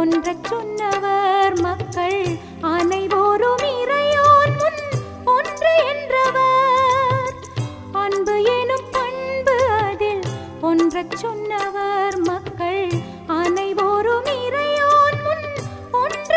ஒன்றச் சொன்னவர் மக்கள் அனைவோரும் இறையோன் முன் ஒன்று என்றவர் அன்பு எனும் பண்பு அதில் ஒன்றச் சொன்னவர் மக்கள் அனைவோரும் இறையோன் முன் ஒன்று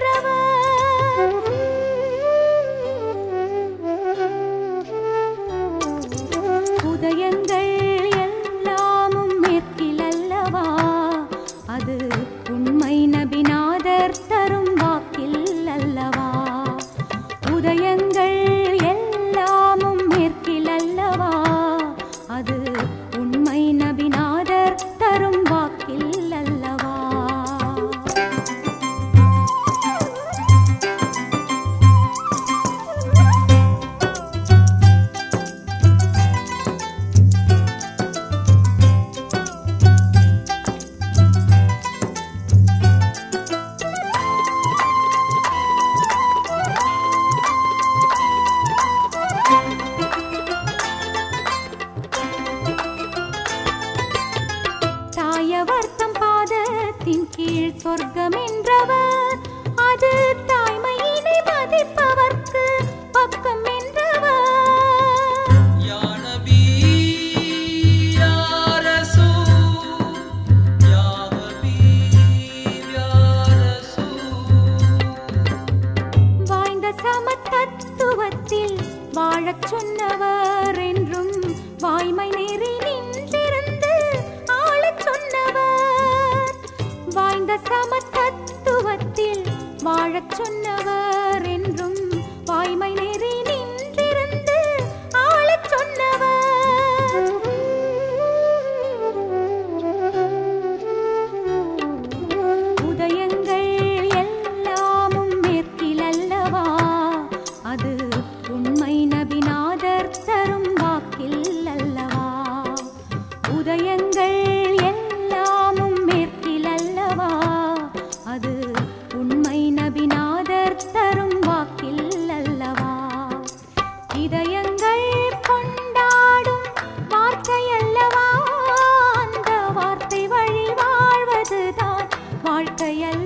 என்றவர் உதயங்கள் எல்லாமும் மேற்கில் அல்லவா அது உண்மை நபிநாதர் தரும் வாக்கில் அல்லவா உதயங்கள் எல்லாமும் மேற்கில் அல்லவா அது உண்மை நபிநாதர் தரும் வாக்கில் அல்லவா தாயவர் தம் பாதத்தின் கீழ் சொர்க்கம் என்றவர் அது தாய்மையினை மதிப்பவர்க்கு பக்கம் என்றவர் யா நபி யா ரசூல் யா ஹபீப் யா ரசூல் வாய்ந்த சமத்தத்துவத்தில் வாழச் சொன்னவர் என்றும் வாய்மை நெறி நின்றிருந்து ஆளச் சொன்னவர் வாய்ந்த சமத்தத்துவத்தில் வாழச் சொன்னவர் என்றும் வாய்மை நெறி நின்றிருந்து ஆளச் சொன்னவர் உதயங்கள் எல்லாமும் மேற்கில் அல்லவா அது உண்மை நபிநாதர் தரும் வாக்கில் அல்லவா உதயங்கள் எல்லாமும் மேற்கில் அல்லவா அது உண்மை நபிநாதர் தரும் வாக்கில் அல்லவா இதயங்கள் கொண்டாடும் வார்த்தை அல்லவா அந்த வார்த்தை வழி வாழ்வதுதான் வாழ்க்கை அல்லவா